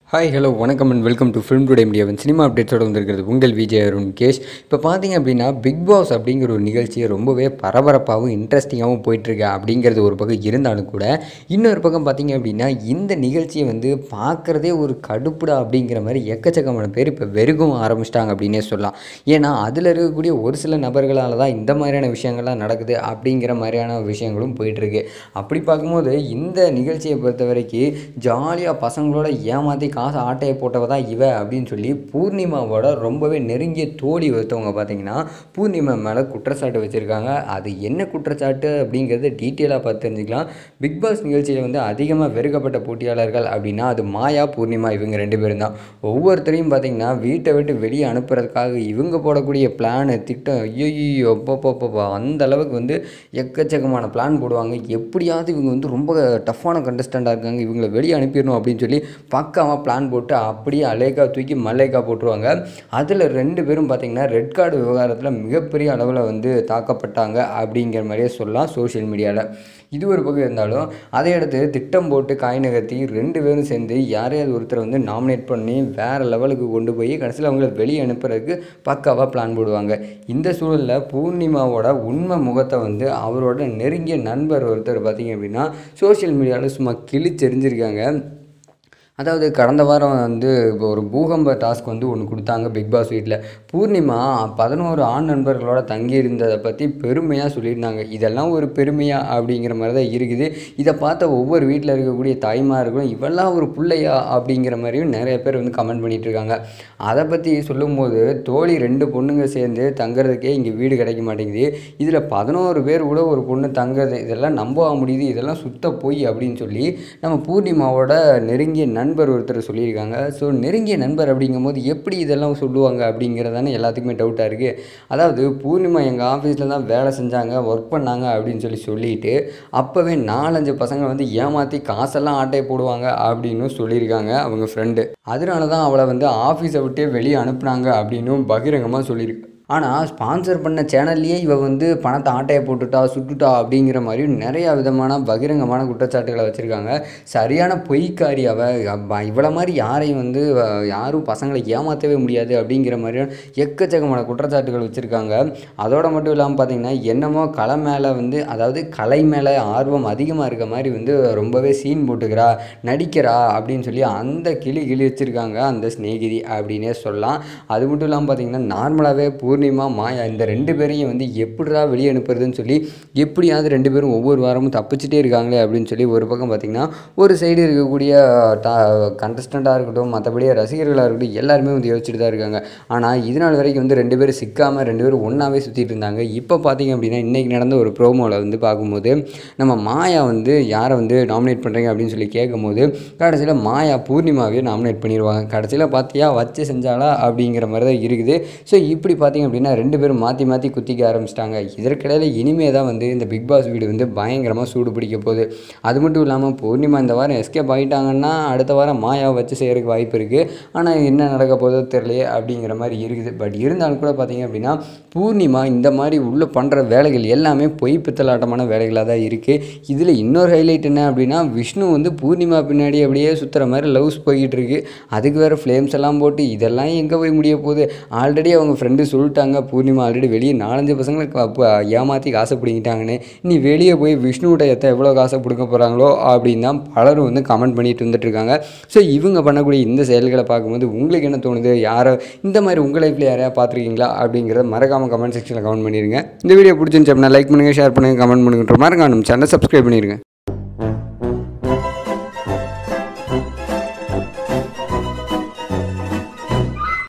hi hello வணக்கம் and welcome to film today மீடியாவின் cinema அப்டேட்ஸோட வந்திருக்கிறது உங்கள் விஜய் அருண் கேஷ் இப்போ பார்த்தீங்க அப்படின்னா பிக் பாஸ் அப்படிங்கிற ஒரு நிகழ்ச்சி ரொம்பவே பரபரப்பாகவும் இன்ட்ரெஸ்டிங்காகவும் போயிட்டுருக்கு அப்படிங்கிறது ஒரு பக்கம் இருந்தாலும் கூட இன்னொரு பக்கம் பார்த்தீங்க அப்படின்னா இந்த நிகழ்ச்சியை வந்து பார்க்குறதே ஒரு கடுப்புடா அப்படிங்கிற மாதிரி எக்கச்சக்கமான பேர் இப்போ வெறுக்கவும் ஆரம்பிச்சிட்டாங்க அப்படின்னே சொல்லலாம் ஏன்னா அதில் இருக்கக்கூடிய ஒரு சில நபர்களால் தான் இந்த மாதிரியான விஷயங்கள்லாம் நடக்குது அப்படிங்கிற மாதிரியான விஷயங்களும் போயிட்டுருக்கு அப்படி பார்க்கும்போது இந்த நிகழ்ச்சியை பொறுத்த வரைக்கும் ஜாலியாக பசங்களோட ஏமாற்றி காசு ஆட்டையை போட்டவ தான் இவ அப்படின்னு சொல்லி பூர்ணிமாவோட ரொம்பவே நெருங்கிய தோழி ஒருத்தவங்க பார்த்தீங்கன்னா பூர்ணிமா மேலே குற்றச்சாட்டு வச்சுருக்காங்க அது என்ன குற்றச்சாட்டு அப்படிங்கிறத டீட்டெயிலாக பார்த்து தெரிஞ்சுக்கலாம் பிக் பாஸ் நிகழ்ச்சியில் வந்து அதிகமாக வெறுக்கப்பட்ட போட்டியாளர்கள் அப்படின்னா அது மாயா பூர்ணிமா இவங்க ரெண்டு பேரும் தான் ஒவ்வொருத்தரையும் பார்த்தீங்கன்னா வீட்டை விட்டு வெளியே அனுப்புறதுக்காக இவங்க போடக்கூடிய பிளானு திட்டம் ஐயோ அப்பப்பப்பா அந்த அளவுக்கு வந்து எக்கச்சக்கமான பிளான் போடுவாங்க எப்படியாவது இவங்க வந்து ரொம்ப டஃப்பான கண்டஸ்டண்ட்டாக இருக்காங்க இவங்களை வெளியே அனுப்பிடணும் அப்படின்னு சொல்லி பக்காவாக பிளான் போட்டு அப்படியே அலேக்கா தூக்கி மல்லேக்கா போட்டுருவாங்க அதில் ரெண்டு பேரும் பார்த்தீங்கன்னா ரெட் கார்டு விவகாரத்தில் மிகப்பெரிய அளவில் வந்து தாக்கப்பட்டாங்க அப்படிங்கிற மாதிரியே சொல்லலாம் சோஷியல் மீடியாவில் இது ஒரு பக்கம் இருந்தாலும் அதை அடுத்து திட்டம் போட்டு காய் நகர்த்தி ரெண்டு பேரும் சேர்ந்து யாரையாவது ஒருத்தரை வந்து நாமினேட் பண்ணி வேறு லெவலுக்கு கொண்டு போய் கடைசியில் அவங்கள வெளியே அனுப்புறதுக்கு பக்காவாக பிளான் போடுவாங்க இந்த சூழலில் பூர்ணிமாவோட உண்மை முகத்தை வந்து அவரோட நெருங்கிய நண்பர் ஒருத்தர் பார்த்தீங்க அப்படின்னா சோஷியல் மீடியாவில் சும்மா கிழிச்செறிஞ்சிருக்காங்க அதாவது கடந்த வாரம் வந்து இப்போ ஒரு பூகம்ப டாஸ்க் வந்து ஒன்று கொடுத்தாங்க பிக் பாஸ் வீட்டில் பூர்ணிமா பதினோரு ஆண் நண்பர்களோட தங்கியிருந்ததை பற்றி பெருமையாக சொல்லியிருந்தாங்க இதெல்லாம் ஒரு பெருமையா அப்படிங்கிற மாதிரி தான் இருக்குது இதை பார்த்த ஒவ்வொரு வீட்டில் இருக்கக்கூடிய தாய்மார்களும் இவெல்லாம் ஒரு பிள்ளையா அப்படிங்கிற மாதிரியும் நிறைய பேர் வந்து கமெண்ட் பண்ணிகிட்டு இருக்காங்க அதை பற்றி சொல்லும்போது தோழி ரெண்டு பொண்ணுங்க சேர்ந்து தங்குறதுக்கே இங்கே வீடு கிடைக்க மாட்டேங்குது இதில் பதினோரு பேர் கூட ஒரு பொண்ணு தங்குறது இதெல்லாம் நம்ப முடியுது இதெல்லாம் சுத்த பொய் அப்படின்னு சொல்லி நம்ம பூர்ணிமாவோட நெருங்கிய நண்பர் ஒருத்தர் சொல்லியிருக்காங்க ஸோ நெருங்கிய நண்பர் அப்படிங்கும்போது எப்படி இதெல்லாம் சொல்லுவாங்க அப்படிங்கிறதானே எல்லாத்துக்குமே டவுட்டாக இருக்குது அதாவது பூர்ணிமா எங்கள் ஆஃபீஸில் தான் வேலை செஞ்சாங்க ஒர்க் பண்ணாங்க அப்படின்னு சொல்லி சொல்லிட்டு அப்போவே நாலஞ்சு பசங்க வந்து ஏமாற்றி காசெல்லாம் ஆட்டையை போடுவாங்க அப்படின்னு சொல்லியிருக்காங்க அவங்க ஃப்ரெண்டு அதனால தான் அவளை வந்து ஆஃபீஸை விட்டே வெளியே அனுப்புனாங்க அப்படின்னும் பகிரங்கமாக சொல்லியிருக்கு ஆனால் ஸ்பான்சர் பண்ண சேனல்லையே இவ வந்து பணத்தை ஆட்டையை போட்டுட்டா சுட்டுட்டா அப்படிங்கிற மாதிரி நிறையா விதமான பகிரங்கமான குற்றச்சாட்டுகளை வச்சுருக்காங்க சரியான பொய்க்காரி அவ அப்ப இவளை மாதிரி யாரையும் வந்து அஹ், யாரும் பசங்களை ஏமாற்றவே முடியாது அப்படிங்கிற மாதிரியான எக்கச்சக்கமான குற்றச்சாட்டுகள் வச்சுருக்காங்க அதோட மட்டும் இல்லாமல் பார்த்தீங்கன்னா என்னமோ கலை மேலே வந்து அதாவது கலை மேலே ஆர்வம் அதிகமாக இருக்க மாதிரி வந்து ரொம்பவே சீன் போட்டுக்கிறா நடிக்கிறா அப்படின்னு சொல்லி அந்த கிளி கிளி வச்சுருக்காங்க அந்த சிநேகிதி அப்படின்னே சொல்லலாம் அது மட்டும் இல்லாமல் பார்த்தீங்கன்னா நார்மலாகவே பூர்ணிமா மாயா இந்த ரெண்டு பேரையும் வந்து எப்படிடா வெளியே அனுப்புறதுன்னு சொல்லி எப்படியாவது ரெண்டு பேரும் ஒவ்வொரு வாரமும் தப்பிச்சிட்டே இருக்காங்களே அப்படின்னு சொல்லி ஒரு பக்கம் பார்த்தீங்கன்னா ஒரு சைடு இருக்கக்கூடிய டா கண்டஸ்டண்ட்டாக இருக்கட்டும் மற்றபடி ரசிகர்களாக இருக்கட்டும் எல்லாருமே வந்து யோசிச்சுட்டு தான் இருக்காங்க ஆனால் இது நாள் வரைக்கும் வந்து ரெண்டு பேரும் சிக்காமல் ரெண்டு பேரும் ஒன்றாவே சுற்றிட்டு இருந்தாங்க இப்போ பார்த்தீங்க அப்படின்னா இன்றைக்கி நடந்த ஒரு ப்ரோமோவில் வந்து பார்க்கும்போது நம்ம மாயா வந்து யாரை வந்து நாமினேட் பண்ணுறீங்க அப்படின்னு சொல்லி கேட்கும்போது கடைசியில் மாயா பூர்ணிமாவே நாமினேட் பண்ணிடுவாங்க கடைசியில் பார்த்தியா வச்சு செஞ்சாலா அப்படிங்கிற மாதிரி தான் இருக்குது ஸோ இப்படி பார்த்தீங்க அப்படின்னா ரெண்டு பேரும் மாற்றி மாற்றி குத்திக்க ஆரம்பிச்சிட்டாங்க இதற்கிடையில் இனிமே தான் வந்து இந்த பிக் பாஸ் வீடு வந்து பயங்கரமாக சூடு பிடிக்க போகுது அது மட்டும் இல்லாமல் பூர்ணிமா இந்த வாரம் எஸ்கேப் ஆகிட்டாங்கன்னா அடுத்த வாரம் மாயாவை வச்சு செய்கிறதுக்கு வாய்ப்பு இருக்குது ஆனால் என்ன நடக்க போதோ தெரியலையே அப்படிங்கிற மாதிரி இருக்குது பட் இருந்தாலும் கூட பார்த்தீங்க அப்படின்னா பூர்ணிமா இந்த மாதிரி உள்ளே பண்ணுற வேலைகள் எல்லாமே பொய் பித்தலாட்டமான வேலைகளாக தான் இருக்குது இதில் இன்னொரு ஹைலைட் என்ன அப்படின்னா விஷ்ணு வந்து பூர்ணிமா பின்னாடி அப்படியே சுற்றுற மாதிரி லவ்ஸ் போய்கிட்டு இருக்கு அதுக்கு வேறு ஃப்ளேம்ஸ் எல்லாம் போட்டு இதெல்லாம் எங்கே போய் முடிய போகுது ஆல்ரெடி அவங்க ஃப்ரெண்டு சொல்லிட்டாங்க பூர்ணிமா ஆல்ரெடி வெளியே நாலஞ்சு பசங்களை க- ப- ஏமாற்றி காசை பிடிங்கிட்டாங்கன்னு நீ வெளியே போய் விஷ்ணுகிட்ட எத்த எவ்வளோ காசை பிடுங்க போகிறாங்களோ அப்படின்னு தான் பலரும் வந்து கமெண்ட் பண்ணிட்டு வந்துட்டு இருக்காங்க ஸோ இவங்க பண்ணக்கூடிய இந்த செயல்களை பார்க்கும்போது உங்களுக்கு என்ன தோணுது யாரோ இந்த மாதிரி உங்கள் லைஃப்பில் யாரையா பார்த்துருக்கீங்களா அப்படிங்கிறத மறக்காமல் கமெண்ட் செக்ஷனில் கமெண்ட் பண்ணிடுங்க இந்த வீடியோ பிடிச்சிருந்துச்சு அப்படின்னா லைக் பண்ணுங்கள் ஷேர் பண்ணுங்கள் கமெண்ட் பண்ணுங்கன்ற மறக்காம நம்ம சேனலை சப்ஸ்கிரைப் பண்ணிடுங்க